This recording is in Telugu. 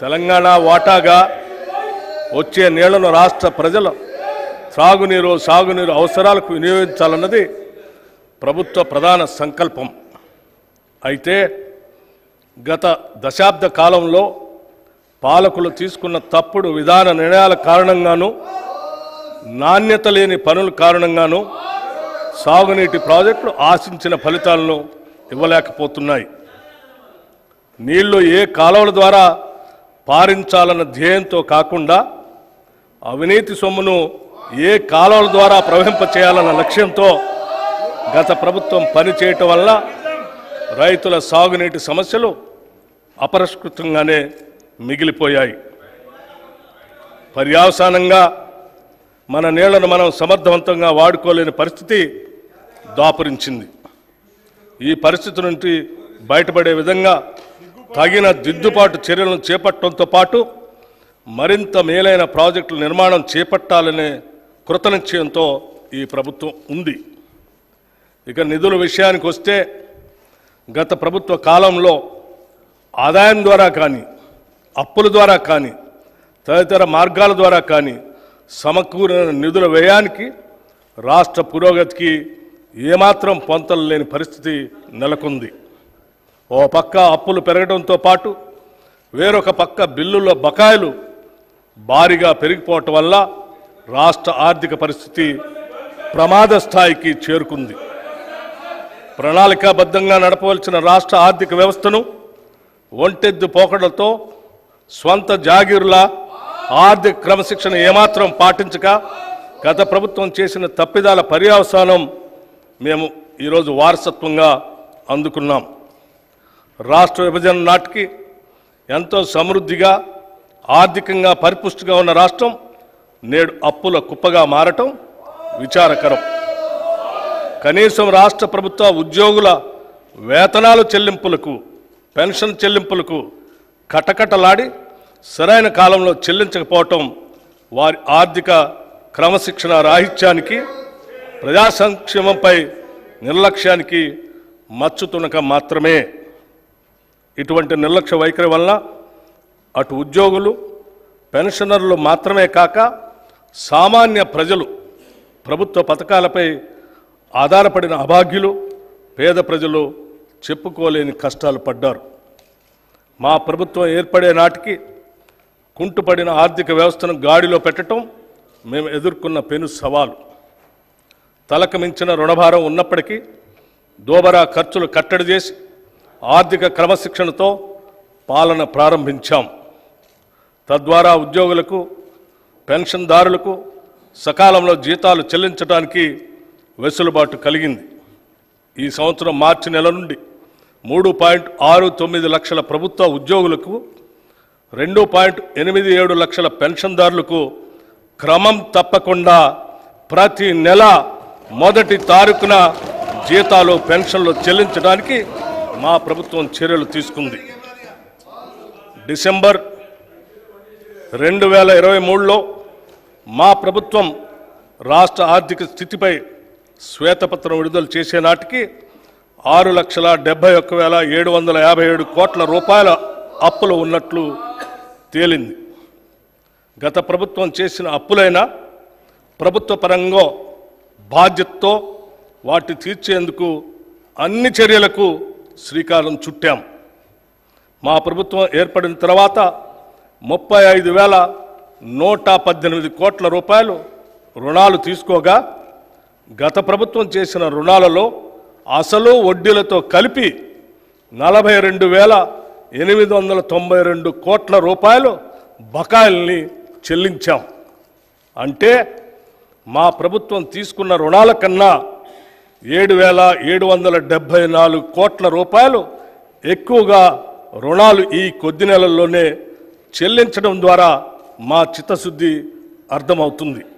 తెలంగాణ వాటాగా వచ్చే నీళ్లను రాష్ట్ర ప్రజల సాగునీరు సాగునీరు అవసరాలకు వినియోగించాలన్నది ప్రభుత్వ ప్రధాన సంకల్పం అయితే గత దశాబ్ద కాలంలో పాలకులు తీసుకున్న తప్పుడు విధాన నిర్ణయాల కారణంగాను నాణ్యత లేని పనుల కారణంగాను సాగునీటి ప్రాజెక్టులు ఆశించిన ఫలితాలను ఇవ్వలేకపోతున్నాయి నీళ్లు ఏ కాలువల ద్వారా పారించాలన్న ధ్యేయంతో కాకుండా అవినీతి సొమ్మును ఏ కాలువల ద్వారా ప్రవహింపచేయాలన్న లక్ష్యంతో గత ప్రభుత్వం పనిచేయటం వల్ల రైతుల సాగునీటి సమస్యలు అపరిష్కృతంగానే మిగిలిపోయాయి పర్యావసానంగా మన నీళ్లను మనం సమర్థవంతంగా వాడుకోలేని పరిస్థితి దాపురించింది ఈ పరిస్థితి నుండి బయటపడే విధంగా తగిన దిద్దుబాటు చర్యలను చేపట్టడంతో పాటు మరింత మేలైన ప్రాజెక్టుల నిర్మాణం చేపట్టాలనే కృతనిశ్చయంతో ఈ ప్రభుత్వం ఉంది ఇక నిధుల విషయానికి వస్తే గత ప్రభుత్వ కాలంలో ఆదాయం ద్వారా కానీ అప్పుల ద్వారా కానీ తదితర మార్గాల ద్వారా కానీ సమకూరిన నిధుల వ్యయానికి రాష్ట్ర పురోగతికి ఏమాత్రం పొంతలు లేని పరిస్థితి నెలకొంది ఓ పక్క అప్పులు పెరగడంతో పాటు వేరొక పక్క బిల్లుల బకాయిలు భారీగా పెరిగిపోవటం వల్ల రాష్ట్ర ఆర్థిక పరిస్థితి ప్రమాద స్థాయికి చేరుకుంది ప్రణాళికాబద్ధంగా నడపవలసిన రాష్ట్ర ఆర్థిక వ్యవస్థను ఒంటెద్దు పోకడలతో స్వంత జాగీరుల ఆర్థిక క్రమశిక్షణ ఏమాత్రం పాటించక గత ప్రభుత్వం చేసిన తప్పిదాల పర్యవసానం మేము ఈరోజు వారసత్వంగా అందుకున్నాం రాష్ట్ర విభజన నాటికి ఎంతో సమృద్ధిగా ఆర్థికంగా పరిపుష్టిగా ఉన్న రాష్ట్రం నేడు అప్పుల కుప్పగా మారటం విచారకరం కనీసం రాష్ట్ర ప్రభుత్వ ఉద్యోగుల వేతనాల చెల్లింపులకు పెన్షన్ చెల్లింపులకు కటకటలాడి సరైన కాలంలో చెల్లించకపోవటం వారి ఆర్థిక క్రమశిక్షణ రాహిత్యానికి ప్రజా సంక్షేమంపై నిర్లక్ష్యానికి మచ్చుతునక మాత్రమే ఇటువంటి నిర్లక్ష్య వైఖరి వల్ల అటు ఉద్యోగులు పెన్షనర్లు మాత్రమే కాక సామాన్య ప్రజలు ప్రభుత్వ పథకాలపై ఆధారపడిన అభాగ్యులు పేద ప్రజలు చెప్పుకోలేని కష్టాలు పడ్డారు మా ప్రభుత్వం ఏర్పడే నాటికి కుంటుపడిన ఆర్థిక వ్యవస్థను గాడిలో పెట్టడం మేము ఎదుర్కొన్న పెను సవాలు తలకు మించిన రుణభారం ఉన్నప్పటికీ దోబరా ఖర్చులు కట్టడి చేసి ఆర్థిక క్రమశిక్షణతో పాలన ప్రారంభించాం తద్వారా ఉద్యోగులకు పెన్షన్దారులకు సకాలంలో జీతాలు చెల్లించడానికి వెసులుబాటు కలిగింది ఈ సంవత్సరం మార్చి నెల నుండి మూడు పాయింట్ ఆరు తొమ్మిది లక్షల ప్రభుత్వ ఉద్యోగులకు రెండు పాయింట్ ఎనిమిది ఏడు లక్షల పెన్షన్దారులకు క్రమం తప్పకుండా ప్రతి నెల మొదటి తారీఖున జీతాలు పెన్షన్లు చెల్లించడానికి మా ప్రభుత్వం చర్యలు తీసుకుంది డిసెంబర్ రెండు వేల ఇరవై మూడులో మా ప్రభుత్వం రాష్ట్ర ఆర్థిక స్థితిపై శ్వేతపత్రం విడుదల చేసే నాటికి ఆరు లక్షల డెబ్బై ఒక్క వేల ఏడు వందల యాభై ఏడు కోట్ల రూపాయల అప్పులు ఉన్నట్లు తేలింది గత ప్రభుత్వం చేసిన అప్పులైనా ప్రభుత్వ పరంగా బాధ్యతతో వాటి తీర్చేందుకు అన్ని చర్యలకు శ్రీకారం చుట్టాం మా ప్రభుత్వం ఏర్పడిన తర్వాత ముప్పై ఐదు వేల నూట పద్దెనిమిది కోట్ల రూపాయలు రుణాలు తీసుకోగా గత ప్రభుత్వం చేసిన రుణాలలో అసలు వడ్డీలతో కలిపి నలభై రెండు వేల ఎనిమిది వందల తొంభై రెండు కోట్ల రూపాయలు బకాయిల్ని చెల్లించాం అంటే మా ప్రభుత్వం తీసుకున్న రుణాల కన్నా ఏడు వేల ఏడు వందల డెబ్భై నాలుగు కోట్ల రూపాయలు ఎక్కువగా రుణాలు ఈ కొద్ది నెలల్లోనే చెల్లించడం ద్వారా మా చిత్తశుద్ధి అర్థమవుతుంది